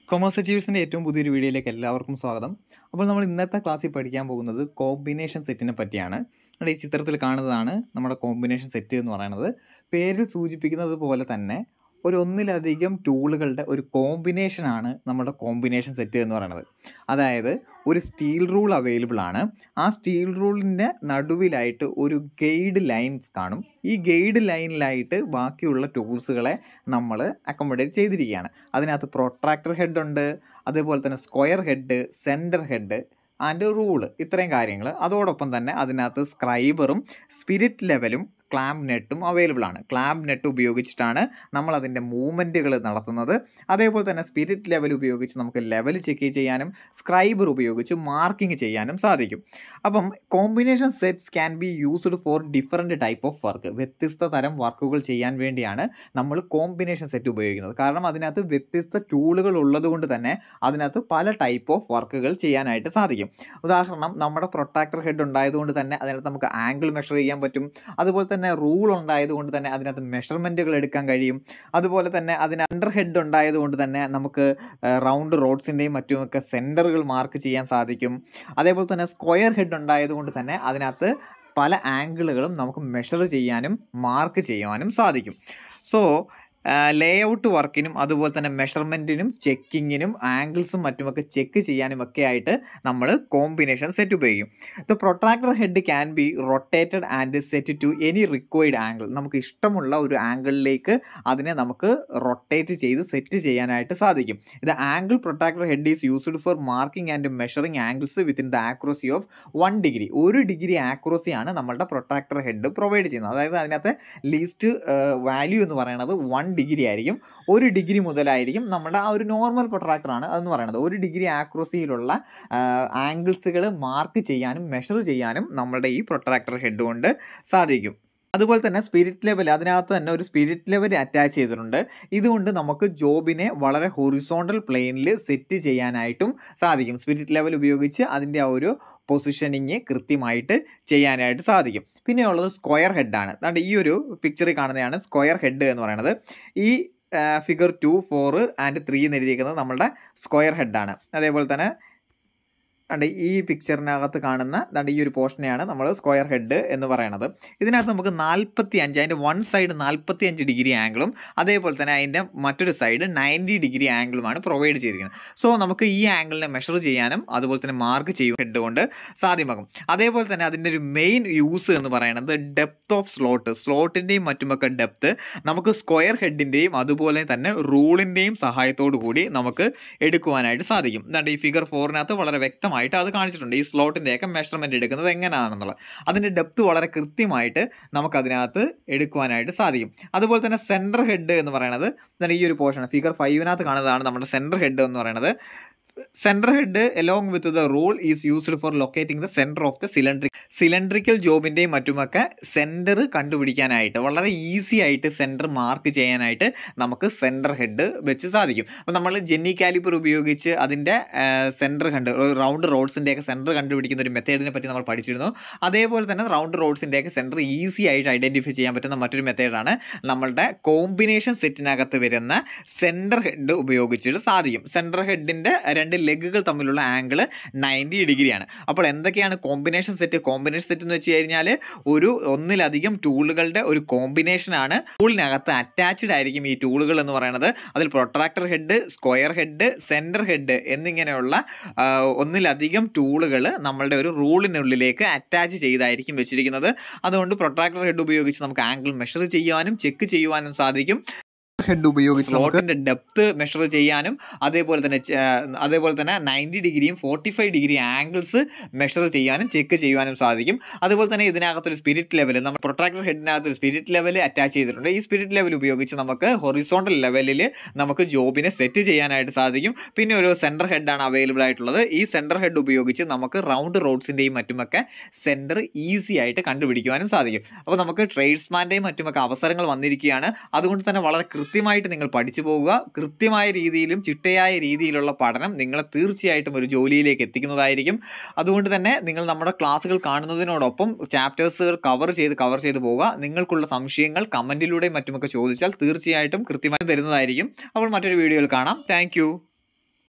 commerce അച്ചീവേഴ്സിൻ്റെ ഏറ്റവും പുതിയൊരു വീഡിയോയിലേക്ക് എല്ലാവർക്കും സ്വാഗതം അപ്പോൾ നമ്മൾ ഇന്നത്തെ ക്ലാസ്സിൽ പഠിക്കാൻ പോകുന്നത് കോമ്പിനേഷൻ സെറ്റിനെ പറ്റിയാണ് നമ്മുടെ ഈ ചിത്രത്തിൽ കാണുന്നതാണ് നമ്മുടെ കോമ്പിനേഷൻ സെറ്റ് എന്ന് പറയുന്നത് പേരിൽ സൂചിപ്പിക്കുന്നത് പോലെ തന്നെ ഒരു ഒന്നിലധികം ടൂളുകളുടെ ഒരു കോമ്പിനേഷനാണ് നമ്മുടെ കോമ്പിനേഷൻ സെറ്റ് എന്ന് പറയുന്നത് അതായത് ഒരു സ്റ്റീൽ റൂൾ അവൈലബിൾ ആണ് ആ സ്റ്റീൽ റൂളിൻ്റെ നടുവിലായിട്ട് ഒരു ഗൈഡ് ലൈൻസ് കാണും ഈ ഗൈഡ് ലൈനിലായിട്ട് ബാക്കിയുള്ള ടൂൾസുകളെ നമ്മൾ അക്കോമഡേറ്റ് ചെയ്തിരിക്കുകയാണ് അതിനകത്ത് പ്രൊട്രാക്ടർ ഹെഡ് ഉണ്ട് അതേപോലെ തന്നെ square head centre head and rule ഇത്രയും കാര്യങ്ങൾ അതോടൊപ്പം തന്നെ അതിനകത്ത് സ്ക്രൈബറും സ്പിരിറ്റ് ലെവലും ക്ലാമ്പ് നെട്ടും അവൈലബിൾ ആണ് ക്ലാമ്പ് നെറ്റ് ഉപയോഗിച്ചിട്ടാണ് നമ്മൾ അതിൻ്റെ മൂവ്മെൻറ്റുകൾ നടത്തുന്നത് അതേപോലെ തന്നെ സ്പിരിറ്റ് ലെവൽ ഉപയോഗിച്ച് നമുക്ക് ലെവൽ ചെക്ക് ചെയ്യാനും സ്ക്രൈബർ ഉപയോഗിച്ച് മാർക്കിംഗ് ചെയ്യാനും സാധിക്കും അപ്പം combination sets can be used for different type of work വ്യത്യസ്ത തരം വർക്കുകൾ ചെയ്യാൻ വേണ്ടിയാണ് നമ്മൾ കോമ്പിനേഷൻ സെറ്റ് ഉപയോഗിക്കുന്നത് കാരണം അതിനകത്ത് വ്യത്യസ്ത ടൂളുകൾ ഉള്ളതുകൊണ്ട് തന്നെ അതിനകത്ത് പല ടൈപ്പ് ഓഫ് വർക്കുകൾ ചെയ്യാനായിട്ട് സാധിക്കും ഉദാഹരണം നമ്മുടെ പ്രൊട്ടാക്ടർ ഹെഡ് ഉണ്ടായതുകൊണ്ട് തന്നെ അതിനകത്ത് നമുക്ക് ആംഗിൾ മെഷർ ചെയ്യാൻ പറ്റും അതുപോലെ തന്നെ റൂൾ ഉണ്ടായതുകൊണ്ട് തന്നെ അതിനകത്ത് മെഷർമെൻറ്റുകൾ എടുക്കാൻ കഴിയും അതുപോലെ തന്നെ അതിന് അണ്ടർ ഹെഡ് ഉണ്ടായതുകൊണ്ട് തന്നെ നമുക്ക് റൗണ്ട് റോഡ്സിൻ്റെയും മറ്റുമൊക്കെ സെൻറ്ററുകൾ മാർക്ക് ചെയ്യാൻ സാധിക്കും അതേപോലെ തന്നെ സ്ക്വയർ ഹെഡ് ഉണ്ടായതുകൊണ്ട് തന്നെ അതിനകത്ത് പല ആംഗിളുകളും നമുക്ക് മെഷർ ചെയ്യാനും മാർക്ക് ചെയ്യുവാനും സാധിക്കും സോ ലേ ഔട്ട് വർക്കിനും അതുപോലെ തന്നെ മെഷർമെൻറ്റിനും ചെക്കിങ്ങിനും ആംഗിൾസും മറ്റുമൊക്കെ ചെക്ക് ചെയ്യാനും ഒക്കെ ആയിട്ട് നമ്മൾ കോമ്പിനേഷൻ സെറ്റ് ഉപയോഗിക്കും the protractor head can be rotated and set to any required angle നമുക്ക് ഇഷ്ടമുള്ള ഒരു ആംഗിളിലേക്ക് അതിനെ നമുക്ക് റൊട്ടേറ്റ് ചെയ്ത് സെറ്റ് ചെയ്യാനായിട്ട് സാധിക്കും ഇത് angle protractor head is used for marking and measuring angles within the accuracy of one degree ഒരു ഡിഗ്രി ആക്രോസിയാണ് നമ്മളുടെ പ്രൊട്രാക്ടർ ഹെഡ് പ്രൊവൈഡ് ചെയ്യുന്നത് അതായത് അതിനകത്ത് ലീസ്റ്റ് വാല്യൂ എന്ന് പറയുന്നത് വൺ ഡിഗ്രി ആയിരിക്കും ഒരു ഡിഗ്രി മുതലായിരിക്കും നമ്മുടെ ആ ഒരു നോർമൽ പ്രൊട്രാക്ടറാണ് അതെന്ന് പറയുന്നത് ഒരു ഡിഗ്രി ആക്രോസിയിലുള്ള ആംഗിൾസുകൾ മാർക്ക് ചെയ്യാനും മെഷർ ചെയ്യാനും നമ്മളുടെ ഈ പ്രൊട്രാക്ടർ ഹെഡ് കൊണ്ട് സാധിക്കും അതുപോലെ തന്നെ സ്പിരിറ്റ് ലെവൽ അതിനകത്ത് തന്നെ ഒരു സ്പിരിറ്റ് ലെവൽ അറ്റാച്ച് ചെയ്തിട്ടുണ്ട് ഇതുകൊണ്ട് നമുക്ക് ജോബിനെ വളരെ ഹൊറിസോണ്ടൽ പ്ലെയിനിൽ സെറ്റ് ചെയ്യാനായിട്ടും സാധിക്കും സ്പിരിറ്റ് ലെവൽ ഉപയോഗിച്ച് അതിൻ്റെ ആ ഒരു പൊസിഷനിങ് കൃത്യമായിട്ട് ചെയ്യാനായിട്ട് സാധിക്കും പിന്നെ ഉള്ളത് സ്ക്വയർ ഹെഡാണ് അതുകൊണ്ട് ഈ ഒരു പിക്ചറിൽ കാണുന്നതാണ് സ്ക്വയർ ഹെഡ് എന്ന് പറയുന്നത് ഈ figure two four and three എന്ന് എഴുതിയിരിക്കുന്നത് നമ്മളുടെ സ്ക്വയർ ഹെഡാണ് അതേപോലെ തന്നെ അണ്ട് ഈ പിക്ചറിനകത്ത് കാണുന്ന ദണ്ട് ഈ ഒരു പോർഷനെയാണ് നമ്മൾ സ്ക്വയർ ഹെഡ് എന്ന് പറയുന്നത് ഇതിനകത്ത് നമുക്ക് നാൽപ്പത്തി അഞ്ച് അതിൻ്റെ വൺ സൈഡ് നാൽപ്പത്തി അഞ്ച് ഡിഗ്രി ആംഗിളും അതേപോലെ തന്നെ അതിൻ്റെ മറ്റൊരു സൈഡ് നയൻറ്റി ഡിഗ്രി ആംഗിളുമാണ് പ്രൊവൈഡ് ചെയ്തിരിക്കുന്നത് സോ നമുക്ക് ഈ ആംഗിളിനെ മെഷർ ചെയ്യാനും അതുപോലെ തന്നെ മാർക്ക് ചെയ്യും ഹെഡ് കൊണ്ട് സാധ്യമാകും അതേപോലെ തന്നെ അതിൻ്റെ ഒരു മെയിൻ യൂസ് എന്ന് പറയുന്നത് ഡെപ്ത് ഓഫ് സ്ലോട്ട് സ്ലോട്ടിൻ്റെയും മറ്റുമൊക്കെ ഡെപ്ത് നമുക്ക് സ്ക്വയർ ഹെഡിൻ്റെയും അതുപോലെ തന്നെ റൂളിൻ്റെയും സഹായത്തോടു കൂടി നമുക്ക് എടുക്കുവാനായിട്ട് സാധിക്കും എന്താണ്ട് ഈ ഫിഗർ ഫോറിനകത്ത് വളരെ വ്യക്തമായി കൃത്യമായിട്ട് അത് കാണിച്ചിട്ടുണ്ട് ഈ സ്ലോട്ടിൻ്റെയൊക്കെ മെഷർമെൻറ്റ് എടുക്കുന്നത് എങ്ങനെയാണെന്നുള്ളത് അതിൻ്റെ ഡെപ്ത് വളരെ കൃത്യമായിട്ട് നമുക്കതിനകത്ത് എടുക്കുവാനായിട്ട് സാധിക്കും അതുപോലെ തന്നെ സെൻറ്റർ ഹെഡ് എന്ന് പറയുന്നത് ഈ ഒരു പോർഷൻ ഫിഗർ ഫൈവിനകത്ത് കാണുന്നതാണ് നമ്മുടെ സെൻറ്റർ ഹെഡ് എന്ന് പറയുന്നത് centre head along with the rule is used for locating the centre of the cylindric cylindrical ജോബിൻ്റെയും മറ്റുമൊക്കെ സെൻറ്റർ കണ്ടുപിടിക്കാനായിട്ട് വളരെ ഈസി ആയിട്ട് സെൻറ്റർ മാർക്ക് ചെയ്യാനായിട്ട് നമുക്ക് സെൻറ്റർ ഹെഡ് വെച്ച് സാധിക്കും അപ്പോൾ നമ്മൾ ജെന്നി കാലിപ്പർ ഉപയോഗിച്ച് അതിൻ്റെ സെൻറ്റർ കണ്ട് റൗണ്ട് റോഡ്സിൻ്റെയൊക്കെ സെൻറ്റർ കണ്ടുപിടിക്കുന്ന ഒരു മെത്തേഡിനെ പറ്റി നമ്മൾ പഠിച്ചിരുന്നു അതേപോലെ തന്നെ റൗണ്ട് റോഡ്സിൻ്റെയൊക്കെ സെൻറ്റർ ഈസി ആയിട്ട് ഐഡൻറ്റിഫൈ ചെയ്യാൻ പറ്റുന്ന മറ്റൊരു മെത്തേഡാണ് നമ്മളുടെ കോമ്പിനേഷൻ സെറ്റിനകത്ത് വരുന്ന സെൻറ്റർ ഹെഡ് ഉപയോഗിച്ചിട്ട് സാധിക്കും സെൻറ്റർ ഹെഡിൻ്റെ രണ്ട് ലെഗുകൾ തമ്മിലുള്ള ആംഗിൾ നയൻറ്റി ഡിഗ്രിയാണ് അപ്പോൾ എന്തൊക്കെയാണ് കോമ്പിനേഷൻ സെറ്റ് കോമ്പിനേഷൻ സെറ്റ് എന്ന് വെച്ച് കഴിഞ്ഞാൽ ഒരു ഒന്നിലധികം ടൂളുകളുടെ ഒരു കോമ്പിനേഷനാണ് ടൂളിനകത്ത് അറ്റാച്ച്ഡ് ആയിരിക്കും ഈ ടൂളുകൾ എന്ന് പറയുന്നത് അതിൽ protractor head square head centre head എന്നിങ്ങനെയുള്ള ഒന്നിലധികം ടൂളുകൾ നമ്മളുടെ ഒരു റൂളിനുള്ളിലേക്ക് അറ്റാച്ച് ചെയ്തായിരിക്കും വെച്ചിരിക്കുന്നത് അതുകൊണ്ട് പ്രൊട്രാക്ടർ ഹെഡ് ഉപയോഗിച്ച് നമുക്ക് ആംഗിൾ മെഷർ ചെയ്യുവാനും ചെക്ക് ചെയ്യുവാനും സാധിക്കും ഹെഡ് ഉപയോഗിച്ച് സ്ലോട്ടിൻ്റെ ഡെപ്ത് മെഷർ ചെയ്യാനും അതേപോലെ തന്നെ അതേപോലെ തന്നെ നയൻറ്റി ഡിഗ്രിയും forty five degree angles measure ചെയ്യാനും ചെക്ക് ചെയ്യുവാനും സാധിക്കും അതുപോലെ തന്നെ ഇതിനകത്തൊരു സ്പിരിറ്റ് ലെവൽ നമ്മൾ പ്രൊട്രാക്ടർ ഹെഡിനകത്ത് ഒരു സ്പിരിറ്റ് ലെവൽ അറ്റാച്ച് ചെയ്തിട്ടുണ്ട് ഈ സ്പിരിറ്റ് ലെവൽ ഉപയോഗിച്ച് നമുക്ക് ഹൊറിസോണ്ടൽ ലെവലിൽ നമുക്ക് ജോബിനെ സെറ്റ് ചെയ്യാനായിട്ട് സാധിക്കും പിന്നെ ഒരു സെൻറ്റർ ഹെഡാണ് അവൈലബിൾ ആയിട്ടുള്ളത് ഈ സെൻറ്റർ ഹെഡ് ഉപയോഗിച്ച് നമുക്ക് റൗണ്ട് റോഡ്സിൻ്റെയും മറ്റുമൊക്കെ സെൻറ്റർ ഈസി ആയിട്ട് കണ്ടുപിടിക്കുവാനും സാധിക്കും അപ്പോൾ നമുക്ക് ട്രേഡ്സ്മാൻ്റെയും മറ്റുമൊക്കെ അവസരങ്ങൾ വന്നിരിക്കുകയാണ് അതുകൊണ്ട് തന്നെ വളരെ കൃത്യമായിട്ട് നിങ്ങൾ പഠിച്ചു പോകുക കൃത്യമായ രീതിയിലും ചിട്ടയായ രീതിയിലുള്ള പഠനം നിങ്ങളെ തീർച്ചയായിട്ടും ഒരു ജോലിയിലേക്ക് എത്തിക്കുന്നതായിരിക്കും അതുകൊണ്ട് തന്നെ നിങ്ങൾ നമ്മുടെ ക്ലാസ്സുകൾ കാണുന്നതിനോടൊപ്പം ചാപ്റ്റേഴ്സുകൾ കവർ ചെയ്ത് കവർ ചെയ്ത് പോവുക നിങ്ങൾക്കുള്ള സംശയങ്ങൾ കമൻറ്റിലൂടെയും മറ്റുമൊക്കെ ചോദിച്ചാൽ തീർച്ചയായിട്ടും കൃത്യമായി തരുന്നതായിരിക്കും അപ്പോൾ മറ്റൊരു വീഡിയോയിൽ കാണാം താങ്ക്